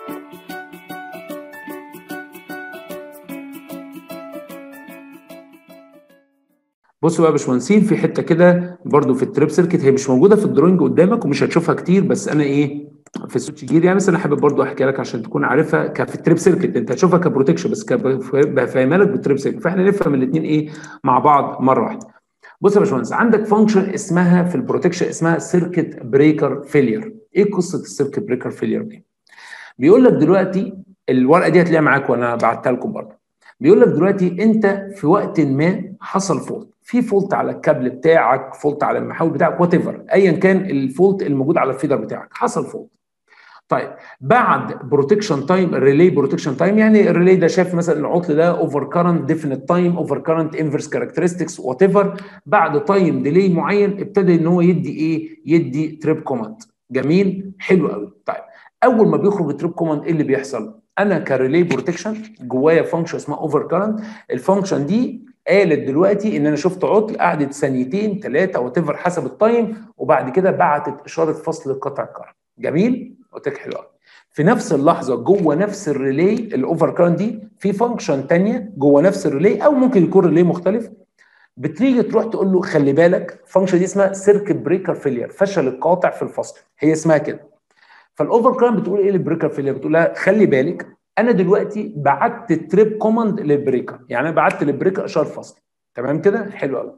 بصوا بقى يا باشمهندسين في حته كده برضو في التريب سيركت هي مش موجوده في الدروينج قدامك ومش هتشوفها كتير بس انا ايه في السويتش جير يعني بس انا حابب برضو احكي لك عشان تكون عارفها ك- في التريب سيركت انت هتشوفها كبروتكشن بس ك- بفهمها لك بالتريب سيركت فاحنا نفهم الاثنين ايه مع بعض مره واحده بص يا باشمهندس عندك فانكشن اسمها في البروتكشن اسمها سيركت بريكر فيلير ايه قصه السيركت بريكر فيلير دي بيقول لك دلوقتي الورقه دي هتلاقيها معاك وانا بعتها لكم برضه بيقول لك دلوقتي انت في وقت ما حصل فولت في فولت على الكابل بتاعك فولت على المحول بتاعك وات ايفر ايا كان الفولت الموجود على الفيدر بتاعك حصل فولت طيب بعد بروتكشن تايم الريلي بروتكشن تايم يعني الريلي ده شاف مثلا العطل ده اوفر كارنت ديفينيت تايم اوفر كارنت انفرس كاركترستكس وات ايفر بعد تايم ديلي معين ابتدى ان هو يدي ايه يدي تريب كوماند جميل حلو قوي طيب اول ما بيخرج التريب كوماند ايه اللي بيحصل انا كريلي بروتكشن جوايا فانكشن اسمها اوفر كارنت الفانكشن دي قالت دلوقتي ان انا شفت عطل قعدت ثانيتين ثلاثه وات ايفر حسب التايم وبعد كده بعتت اشاره فصل قطع الكهرباء جميل قلت لك حلو قوي في نفس اللحظه جوه نفس الريلي الاوفر كارنت دي في فانكشن ثانيه جوه نفس الريلي او ممكن يكون ريلي مختلف بتيجي تروح تقول له خلي بالك الفانكشن دي اسمها سيركت بريكر فيلير فشل القاطع في الفصل هي اسمها كده فالاوفر كارنت بتقول ايه للبريكر فيلير بتقول لها خلي بالك انا دلوقتي بعت تريب كوماند للبريكر يعني انا بعت للبريكر اشاره فصل تمام كده حلو قوي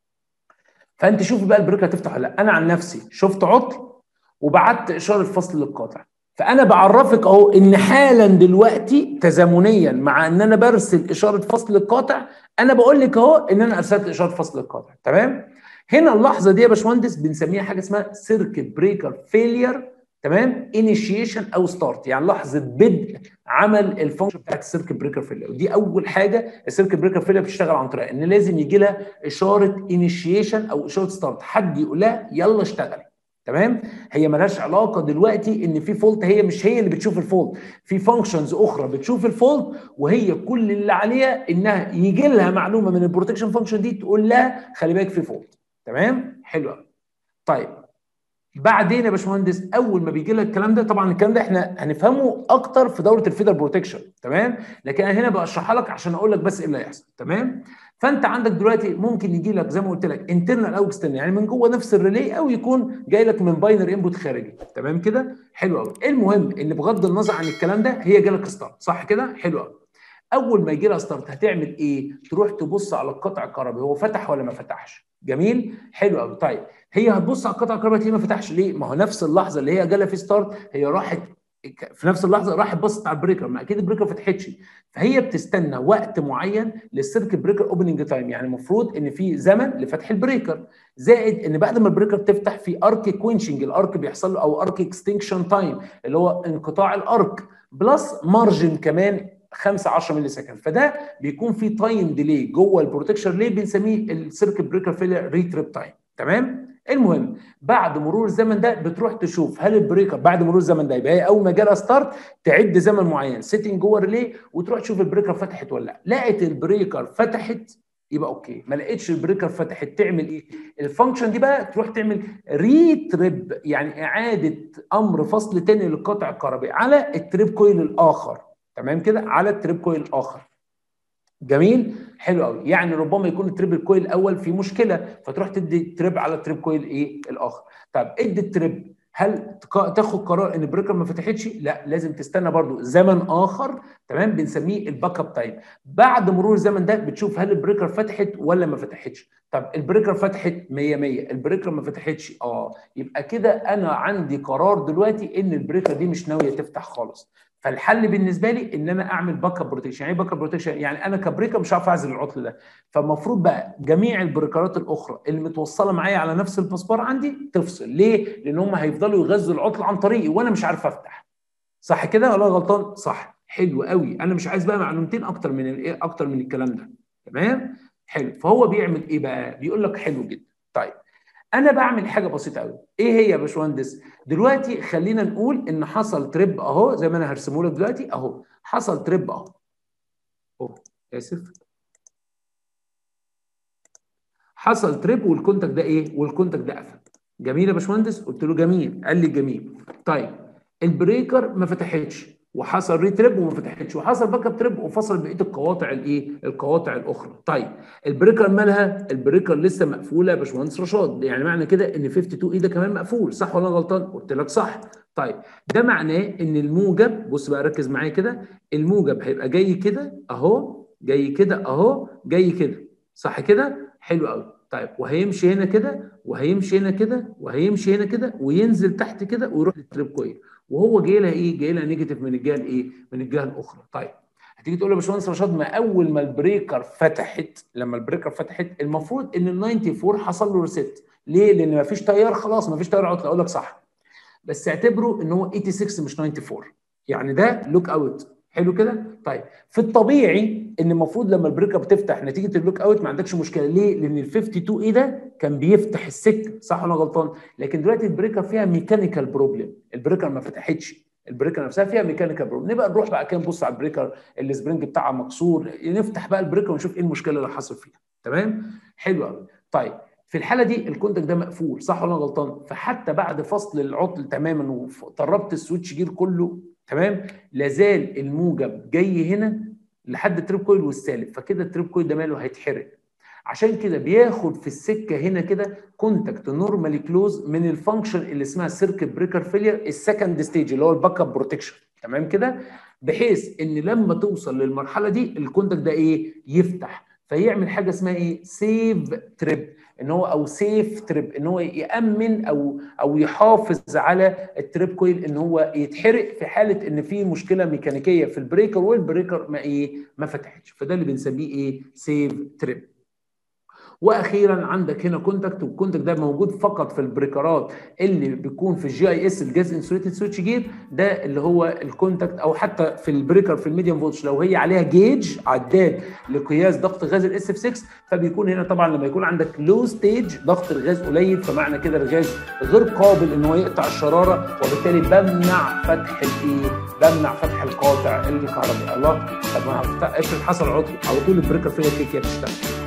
فانت شوف بقى البريكر هتفتح ولا لا انا عن نفسي شفت عطل وبعت اشاره فصل للقاطع فانا بعرفك اهو ان حالا دلوقتي تزامنيا مع ان انا برسل اشاره فصل القاطع انا بقول لك اهو ان انا ارسلت اشاره فصل القاطع تمام هنا اللحظه دي يا باشمهندس بنسميها حاجه اسمها سيركت بريكر فيلير تمام انيشيشن او ستارت يعني لحظه بدء عمل الفانكشن بتاعت السيركت بريكر فيلير ودي اول حاجه السيركت بريكر فيلير بتشتغل عن طريقها ان لازم يجي لها اشاره انيشيشن او اشاره ستارت حد يقول لها يلا اشتغلي تمام هي ملهاش علاقه دلوقتي ان في فولت هي مش هي اللي بتشوف الفولت في فانكشنز اخرى بتشوف الفولت وهي كل اللي عليها انها يجي لها معلومه من البروتكشن فانكشن دي تقول لها خلي بالك في فولت تمام حلو قوي طيب بعدين يا باشمهندس اول ما بيجي لك الكلام ده طبعا الكلام ده احنا هنفهمه اكتر في دوره الفيدر بروتكشن تمام لكن انا هنا بشرحها لك عشان اقول لك بس ايه اللي هيحصل تمام فانت عندك دلوقتي ممكن يجي لك زي ما قلت لك انترنال او اكسترنال يعني من جوه نفس الريلي او يكون جاي لك من باينر انبوت خارجي تمام كده حلو قوي المهم ان بغض النظر عن الكلام ده هي جالك ستارت صح كده حلو قوي اول ما يجي لها ستارت هتعمل ايه تروح تبص على القطع الكهربي هو فتح ولا ما فتحش جميل حلو قوي طيب هي هتبص على القطع الكهربائيه ليه ما فتحش ليه ما هو نفس اللحظه اللي هي جالها في ستارت هي راحت في نفس اللحظه راحت بصت على البريكر ما اكيد البريكر ما فتحتش فهي بتستنى وقت معين للسيركت بريكر اوبننج تايم يعني المفروض ان في زمن لفتح البريكر زائد ان بعد ما البريكر تفتح في ارك كوينشنج الارك بيحصل له او ارك اكستنكشن تايم اللي هو انقطاع الارك بلس مارجن كمان 5 10 مللي سكند فده بيكون في تايم ديلي جوه البروتكشن ليه بنسميه السيركت بريكر فيلر ريتريب تايم تمام المهم بعد مرور الزمن ده بتروح تشوف هل البريكر بعد مرور الزمن ده يبقى هي اول ما جالها ستارت تعد زمن معين سيتنج جوه الريلي وتروح تشوف البريكر فتحت ولا لا لقيت البريكر فتحت يبقى اوكي ما لقيتش البريكر فتحت تعمل ايه الفانكشن دي بقى تروح تعمل ريتريب يعني اعاده امر فصل تاني للقطع الكهربائي على التريب كويل الاخر تمام كده على التريب كويل الاخر جميل حلو قوي يعني ربما يكون التريب الكويل الاول في مشكله فتروح تدي تريب على التريب كويل ايه الاخر طب ادي التريب هل تاخد قرار ان البريكر ما فتحتش لا لازم تستنى برضو زمن اخر تمام بنسميه الباك اب تايم بعد مرور الزمن ده بتشوف هل البريكر فتحت ولا ما فتحتش طب البريكر فتحت 100 100 البريكر ما فتحتش اه يبقى كده انا عندي قرار دلوقتي ان البريكر دي مش ناويه تفتح خالص فالحل بالنسبه لي ان انا اعمل باك اب بروتكشن يعني ايه باك اب بروتكشن يعني انا كبريكر مش هعرف اعزل العطل ده فالمفروض بقى جميع البريكرات الاخرى اللي متوصله معايا على نفس الباسبار عندي تفصل ليه لان هم هيفضلوا يغذوا العطل عن طريقي وانا مش عارف افتح صح كده ولا غلطان صح حلو قوي انا مش عايز بقى معلومتين اكتر من الايه اكتر من الكلام ده تمام حلو فهو بيعمل ايه بقى بيقول لك حلو جدا طيب انا بعمل حاجه بسيطه قوي ايه هي يا باشمهندس دلوقتي خلينا نقول ان حصل تريب اهو زي ما انا هرسمه لك دلوقتي اهو حصل تريب اهو اهو اسف حصل تريب والكونتاكت ده ايه والكونتاكت ده قفل جميل يا باشمهندس قلت له جميل قال لي جميل طيب البريكر ما فتحتش وحصل ريتريب وما فتحتش وحصل باك اب تريب وفصل بقيه القواطع الايه القواطع الاخرى طيب البريكر مالها البريكر لسه مقفوله يا باشمهندس رشاد يعني معنى كده ان 52 اي ده كمان مقفول صح ولا غلطان قلت لك صح طيب ده معناه ان الموجب بص بقى ركز معايا كده الموجب هيبقى جاي كده اهو جاي كده اهو جاي كده صح كده حلو قوي طيب وهيمشي هنا كده وهيمشي هنا كده وهيمشي هنا كده وينزل تحت كده ويروح للتريب كويل وهو جاي لها ايه؟ جاي لها نيجاتيف من الجهه الايه؟ من الجهه الاخرى طيب هتيجي تقول يا باشمهندس رشاد ما اول ما البريكر فتحت لما البريكر فتحت المفروض ان ال 94 حصل له ريست ليه؟ لان ما فيش تيار خلاص ما فيش تيار عطل اقول لك صح بس اعتبره ان هو 86 مش 94 يعني ده لوك اوت حلو كده؟ طيب في الطبيعي ان المفروض لما البريكر بتفتح نتيجه اللوك اوت ما عندكش مشكله ليه؟ لان ال 52 اي ده كان بيفتح السكه صح ولا غلطان؟ لكن دلوقتي البريكر فيها ميكانيكال بروبلم البريكر ما فتحتش البريكر نفسها فيها ميكانيكال بروبلم نبقى نروح بقى كده نبص على البريكر السبرينج بتاعها مكسور نفتح بقى البريكر ونشوف ايه المشكله اللي حصل فيها تمام؟ حلو قوي طيب في الحاله دي الكونتاكت ده مقفول صح ولا غلطان؟ فحتى بعد فصل العطل تماما وطربت السويتش جير كله تمام لازال الموجب جاي هنا لحد التريب كويل والسالب فكده التريب كويل ده ماله هيتحرق عشان كده بياخد في السكه هنا كده كونتاكت نورمالي كلوز من الفانكشن اللي اسمها سيركت بريكر فيلير السكند ستيج اللي هو الباك اب بروتكشن تمام كده بحيث ان لما توصل للمرحله دي الكونتاكت ده ايه يفتح فيعمل حاجه اسمها ايه سيف تريب ان هو او سيف تريب ان هو يامن او او يحافظ على التريب كويل ان هو يتحرق في حاله ان في مشكله ميكانيكيه في البريكر والبريكر ما ايه ما فتحتش فده اللي بنسميه ايه سيف تريب واخيرا عندك هنا كونتاكت والكونتاكت ده موجود فقط في البريكرات اللي بيكون في الجي اي اس الجاز انسوليتد سويتش جير ده اللي هو الكونتاكت او حتى في البريكر في الميديوم فولتج لو هي عليها جيج عداد لقياس ضغط غاز الاس اف 6 فبيكون هنا طبعا لما يكون عندك لو ستيج ضغط الغاز قليل فمعنى كده الغاز غير قابل ان هو يقطع الشراره وبالتالي بمنع فتح الايه بمنع فتح القاطع الكهربائي الله طب ما افرض حصل عطل على طول البريكر فيها كيكه بتشتغل